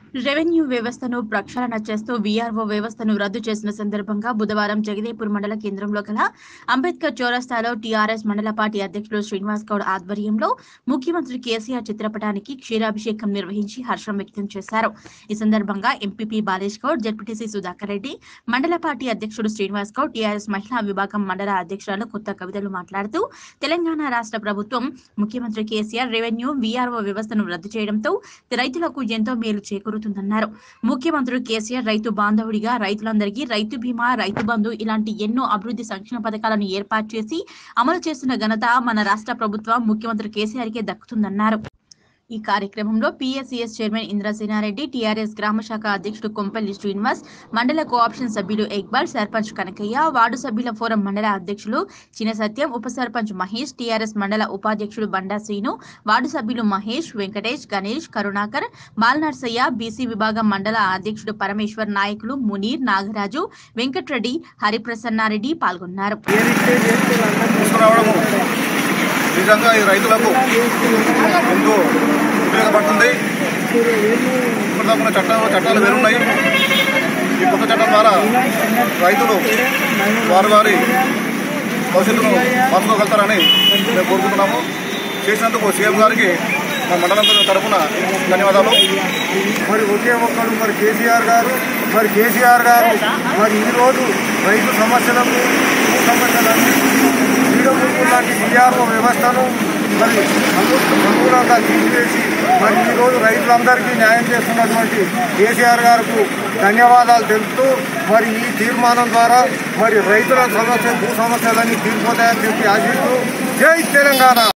revenue వ్యవస్థను ప్రక్షాళన చేస్తూ వీఆర్ఓ వ్యవస్థను రద్దు చేసిన సందర్భంగా బుధవారం జగదేపూర్ మండల కేంద్రంలో గల అంబేద్కర్ చౌరస్తాలో టీఆర్ఎస్ మండల పార్టీ అధ్యక్షులు శ్రీనివాస్ గౌడ్ ఆధ్వర్యంలో ముఖ్యమంత్రి కేసీఆర్ చిత్రపటానికి క్షీరాభిషేకం నిర్వహించి హర్షం వ్యక్తం చేశారు ఈ సందర్భంగా ఎంపీపీ బాలేష్ గౌడ్ జడ్పీటీసీ సుధాకర్ రెడ్డి మండల పార్టీ అధ్యక్షుడు శ్రీనివాస్ గౌడ్ టీఆర్ఎస్ మహిళా విభాగం మండల అధ్యక్షురాలు కొత్త కవితలు మాట్లాడుతూ తెలంగాణ రాష్ట్ర ప్రభుత్వం ముఖ్యమంత్రి కేసీఆర్ రెవెన్యూ వీఆర్ఓ వ్యవస్థను రద్దు చేయడంతో రైతులకు ఎంతో మేలు చేకూరుతుందన్నారు ముఖ్యమంత్రి కేసీఆర్ రైతు బాంధవుడిగా రైతులందరికీ రైతు బీమా రైతు బంధు ఇలాంటి ఎన్నో అభివృద్ధి సంక్షేమ పథకాలను ఏర్పాటు చేసి అమలు చేస్తున్న ఘనత మన రాష్ట్ర ప్రభుత్వం ముఖ్యమంత్రి కేసీఆర్కే దక్కుతుందన్నారు ఈ కార్యక్రమంలో పిఎస్సిఎస్ చైర్మన్ ఇంద్రసేనారెడ్డి టీఆర్ఎస్ గ్రామ శాఖ అధ్యక్షుడు కొంపల్లి శ్రీనివాస్ మండల కోఆప్షన్ సభ్యులు ఇక్బాల్ సర్పంచ్ కనకయ్య వార్డు సభ్యుల ఫోరం మండల అధ్యక్షులు చిన సత్యం ఉప సర్పంచ్ మహేష్ టీఆర్ఎస్ మండల ఉపాధ్యక్షుడు బండా శ్రీను వార్డు సభ్యులు మహేష్ వెంకటేష్ గణేష్ కరుణాకర్ బాలనర్సయ్య బీసీ విభాగం మండల అధ్యక్షుడు పరమేశ్వర్ నాయకులు మునీర్ నాగరాజు వెంకట్రెడ్డి హరిప్రసన్నారెడ్డి పాల్గొన్నారు తీసుకురావడము నిజంగా ఈ రైతులకు ఎంతో ఉపయోగపడుతుంది ఇప్పటిదాకా చట్టాలు చట్టాలు వేరున్నాయి ఈ కొత్త చట్టం ద్వారా రైతులు వారి వారి భవిష్యత్తును మార్చుకోగలుగుతారని మేము కోరుకుంటున్నాము చేసినందుకు సీఎం గారికి మా మండలం తరఫున ధన్యవాదాలు మరి ఒకే ఒక్కడు మరి కేసీఆర్ గారు మరి కేసీఆర్ గారు మరి ఈరోజు రైతు సమస్యలకు భూ సమస్యలన్నింటినీ వీడములు లాంటి విఆర్ఓ వ్యవస్థను మరి అను- అనుకూలంగా తీసివేసి మరి ఈరోజు రైతులందరికీ న్యాయం చేస్తున్నటువంటి కేసీఆర్ గారికి ధన్యవాదాలు తెలుపుతూ మరి ఈ తీర్మానం ద్వారా మరి రైతుల సమస్య భూ సమస్యలన్నీ తీరిపోతాయని చెప్పి ఆశిస్తూ జై తెలంగాణ